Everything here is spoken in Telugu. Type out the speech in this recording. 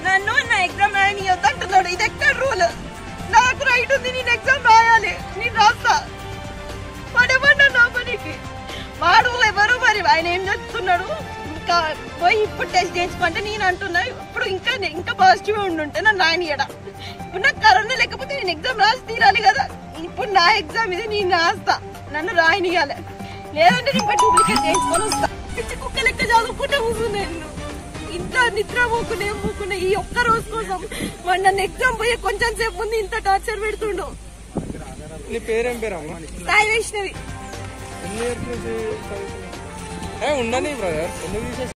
నన్ను నా ఎగ్జామ్ రాయనియొద్దు అంటున్నాడు ఇది ఎక్కడ రూల్ నాకు రైట్ ఉంది నేను ఎగ్జామ్ రాయాలి నేను రాస్తా వాడేమన్నా నా పనికి వాడు ఎవరు మరి ఆయన ఏం చెప్తున్నాడు ఇంకా పోయి ఇప్పుడు టెస్ట్ చేయించుకుంటే నేను అంటున్నా ఇప్పుడు ఇంకా ఇంకా పాజిటివ్ ఉండుంటే నన్ను రాయనియడా ఇప్పుడు నాకు కరోనా లేకపోతే నేను ఎగ్జామ్ రాసి తీరాలి కదా ఇప్పుడు నా ఎగ్జామ్ ఇది నేను రాస్తా నన్ను రాయనియాలి లేదంటే నేను పోయి డూప్లికేట్ చేయించుకొని వస్తా పిచ్చి కుక్క లెక్క చదువుకుంటే కూర్చున్నాను నేను ఇంత నిద్ర మూకునే మూకునే ఈ ఒక్క రోజు కోసం వాడు నన్ను ఎగ్జామ్ పోయే కొంచెం సేపు ముందు ఇంత టార్చర్ పెడుతుండు నీ పేరేం పేరమ్మా సాయి వైష్ణవి ఎన్ని ఇయర్స్ నుంచి చదువుతున్నావు? ఏ ఉండని బ్రదర్ ఎందుకు తీసేసి